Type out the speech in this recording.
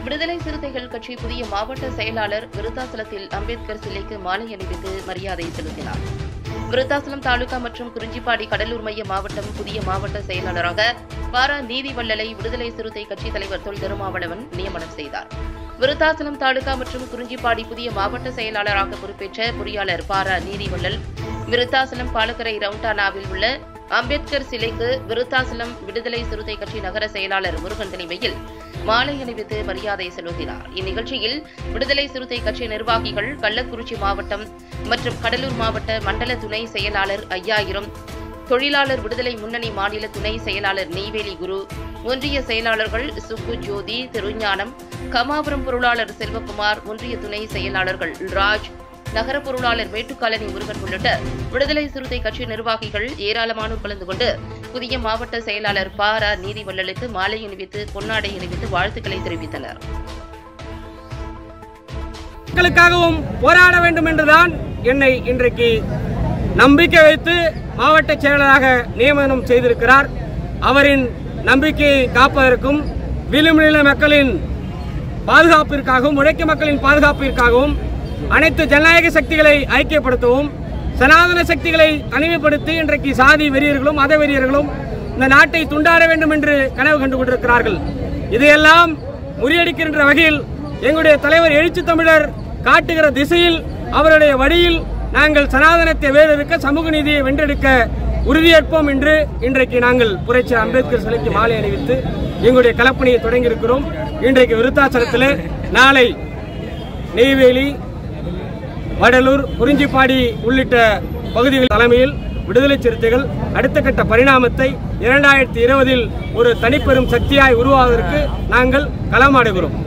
விடுதலை சிறுத்தைகள் கட்சி புதிய மாவட்ட செயலாளர் விருத்தாசலத்தில் அம்பேத்கர் சிலைக்கு மாலை அணிவித்து மரியாதை செலுத்தினார் விருத்தாசலம் தாலுகா மற்றும் குறிஞ்சிப்பாடி கடலூர் மைய மாவட்டம் புதிய மாவட்ட செயலாளராக பாரா நீதிவள்ளலை விடுதலை சிறுத்தை கட்சித் தலைவர் தொல் திருமாவளவன் நியமனம் செய்தார் விருத்தாசலம் தாலுகா மற்றும் குறிஞ்சிப்பாடி புதிய மாவட்ட செயலாளராக பொறுப்பேற்ற பொறியாளர் பாரா நீதிவள்ளல் விருத்தாசலம் பாலக்கரை ரவுண்டானாவில் உள்ள அம்பேத்கர் சிலைக்கு விருத்தாசலம் விடுதலை சிறுத்தை கட்சி நகர செயலாளர் முருகன் தலைமையில் மாலை அணிவித்து மரியாதை செலுத்தினார் இந்நிகழ்ச்சியில் விடுதலை சிறுத்தை கட்சி நிர்வாகிகள் கள்ளக்குறிச்சி மாவட்டம் மற்றும் கடலூர் மாவட்ட மண்டல துணை செயலாளர் ஐயாயிரம் தொழிலாளர் விடுதலை முன்னணி மாநில துணை செயலாளர் நெய்வேலி குரு ஒன்றிய செயலாளர்கள் சுப்பு ஜோதி திருஞானம் கமாபுரம் பொருளாளர் செல்வகுமார் ஒன்றிய துணை செயலாளர்கள் ராஜ் நகர பொருளாளர் மேட்டுக்காலனி முருகன் உள்ளிட்ட விடுதலை சிறுத்தை கட்சி நிர்வாகிகள் ஏராளமானோர் கலந்து கொண்டு புதிய மாவட்ட செயலாளர் பாரா நீதிவள்ளலுக்கு மாலை அணிவித்து பொன்னாடை அணிவித்து வாழ்த்துக்களை தெரிவித்தனர் மக்களுக்காகவும் போராட வேண்டும் என்றுதான் என்னை இன்றைக்கு நம்பிக்கை வைத்து மாவட்ட செயலராக நியமனம் செய்திருக்கிறார் அவரின் நம்பிக்கையை காப்பதற்கும் விளிம்புநில மக்களின் பாதுகாப்பிற்காகவும் உழைக்கும் மக்களின் பாதுகாப்பிற்காகவும் அனைத்து ஜனநாயக சக்திகளை ஐக்கியப்படுத்தவும் சனாதன சக்திகளை தனிமைப்படுத்தி இன்றைக்கு சாதி வெறியர்களும் மத வெறியர்களும் இந்த நாட்டை துண்டாட வேண்டும் என்று கனவு கண்டு கொண்டிருக்கிறார்கள் இதையெல்லாம் முறியடிக்கின்ற வகையில் எங்களுடைய தலைவர் எழுச்சி தமிழர் காட்டுகிற திசையில் அவருடைய வழியில் நாங்கள் சனாதனத்தை வேறெடுக்க சமூக நீதியை வென்றெடுக்க உறுதியேற்போம் என்று இன்றைக்கு நாங்கள் புரட்சி அம்பேத்கர் சிலைக்கு மாலை அணிவித்து எங்களுடைய கலப்பணியை தொடங்கியிருக்கிறோம் இன்றைக்கு விருத்தாச்சலத்தில் நாளை நெய்வேலி வடலூர் குறிஞ்சிப்பாடி உள்ளிட்ட பகுதிகள் தலைமையில் விடுதலை சிறுத்தைகள் அடுத்த கட்ட பரிணாமத்தை இரண்டாயிரத்தி இருபதில் ஒரு தனிப்பெரும் சக்தியாய் உருவாவதற்கு நாங்கள் களமாடுகிறோம்